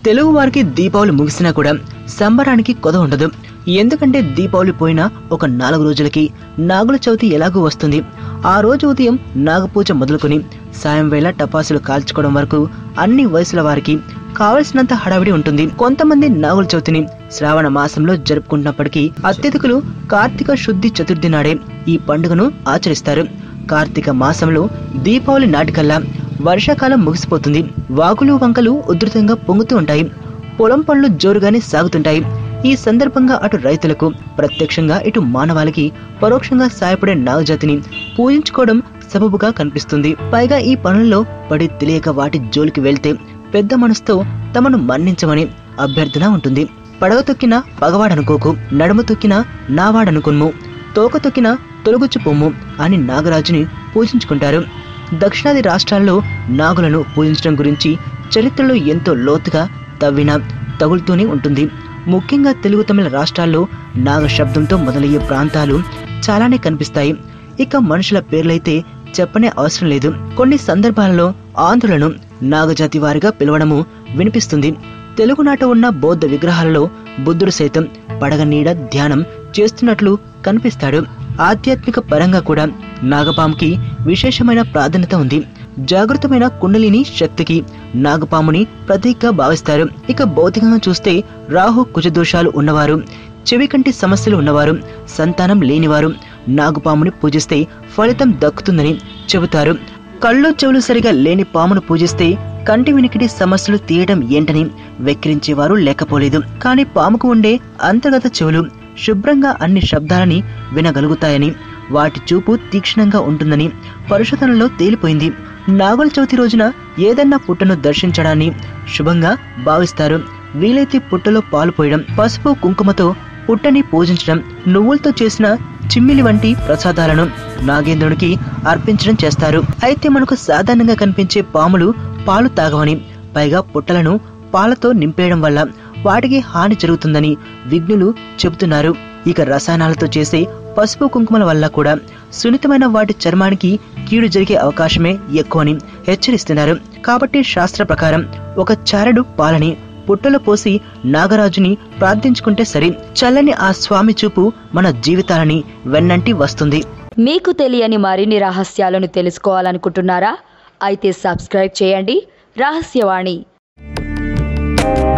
తెలుగు వారికి దీపావళి ముగిసినా కూడా సంబరానికి కొద ఉండదు ఎందుకంటే దీపావళి పోయిన ఒక నాలుగు రోజులకి నాగుల చవితి ఎలాగూ వస్తుంది ఆ రోజు ఉదయం నాగపూజ మొదలుకొని సాయం వేళ టపాసులు కాల్చుకోవడం వరకు అన్ని వయసుల వారికి కావలసినంత హడావిడి ఉంటుంది కొంతమంది నాగుల చవితిని శ్రావణ మాసంలో జరుపుకుంటున్నప్పటికీ అత్యధికులు కార్తీక శుద్ధి చతుర్థి నాడే ఈ పండుగను ఆచరిస్తారు కార్తీక మాసంలో దీపావళి నాటికల్లా వర్షాకాలం ముగిసిపోతుంది వాగులు వంకలు ఉధృతంగా పొంగుతూ ఉంటాయి పొలం పనులు జోరుగానే సాగుతుంటాయి ఈ సందర్భంగా అటు రైతులకు ప్రత్యక్షంగా ఇటు మానవాళికి పరోక్షంగా సాయపడే నాగజాతిని పూజించుకోవడం సబబుగా కనిపిస్తుంది పైగా ఈ పనుల్లో పడి తెలియక వాటి జోలికి వెళ్తే పెద్ద మనసుతో తమను మన్నించమని అభ్యర్థన ఉంటుంది పడవ తొక్కిన పగవాడనుకోకు నడుము తొక్కిన నావాడనుకొమ్ము తోక తొక్కిన తొలగుచ్చు పొమ్ము అని నాగరాజుని పూజించుకుంటారు దక్షిణాది రాష్ట్రాల్లో నాగులను పూజించడం గురించి చరిత్రలో ఎంతో లోతుగా తవ్విన తగులుతూనే ఉంటుంది ముఖ్యంగా తెలుగు తమిళ రాష్ట్రాల్లో నాగ శబ్దంతో మొదలయ్యే ప్రాంతాలు చాలానే కనిపిస్తాయి ఇక మనుషుల పేర్లైతే చెప్పనే అవసరం లేదు కొన్ని సందర్భాలలో ఆంధ్రులను నాగజాతి వారిగా పిలవడము వినిపిస్తుంది తెలుగునాట ఉన్న బౌద్ధ విగ్రహాలలో బుద్ధుడు సైతం పడగ నీడ ధ్యానం చేస్తున్నట్లు కనిపిస్తాడు ఆధ్యాత్మిక పరంగా కూడా నాగపాముకి విశేషమైన ప్రాధాన్యత ఉంది జాగృతమైన కుండలిని శక్తికి నాగపాముని ప్రతీకగా భావిస్తారు ఇక భౌతికంగా చూస్తే రాహు కుజదోషాలు ఉన్నవారు చెవి కంటి సమస్యలు ఉన్నవారు సంతానం లేనివారు నాగుపాముని పూజిస్తే ఫలితం దక్కుతుందని చెబుతారు కళ్ళు చెవులు సరిగా లేని పామును పూజిస్తే కంటి వినికిడి సమస్యలు తీయడం ఏంటని వెక్కిరించేవారు లేకపోలేదు కానీ పాముకు ఉండే అంతర్గత చెవులు శుభ్రంగా అన్ని శబ్దాలని వినగలుగుతాయని వాటి చూపు తీక్షణంగా ఉంటుందని పరిశోధనలో తేలిపోయింది నాగుల చవితి రోజున ఏదన్నా పుట్టను దర్శించడాన్ని శుభంగా భావిస్తారు వీలైతే పుట్టలో పాలు పోయడం పసుపు కుంకుమతో పుట్టని పూజించడం నువ్వులతో చేసిన చిమ్మిలి వంటి ప్రసాదాలను నాగేంద్రునికి అర్పించడం చేస్తారు అయితే మనకు సాధారణంగా కనిపించే పాములు పాలు తాగవని పైగా పుట్టలను పాలతో నింపేయడం వల్ల వాటికి హాని జరుగుతుందని విజ్ఞులు చెబుతున్నారు ఇక రసాయనాలతో చేసే పసుపు కుంకుమల వల్ల కూడా సున్నితమైన వాటి చర్మానికి కీడు జరిగే అవకాశమే ఎక్కువని హెచ్చరిస్తున్నారు కాబట్టి శాస్త్ర ప్రకారం ఒక చారడు పాలని పుట్టలో పోసి నాగరాజుని ప్రార్థించుకుంటే సరి చల్లని ఆ స్వామి చూపు మన జీవితాలని వెన్నంటి వస్తుంది మీకు తెలియని మరిన్ని రహస్యాలను తెలుసుకోవాలనుకుంటున్నారా అయితే సబ్స్క్రైబ్ చేయండి రహస్యవాణి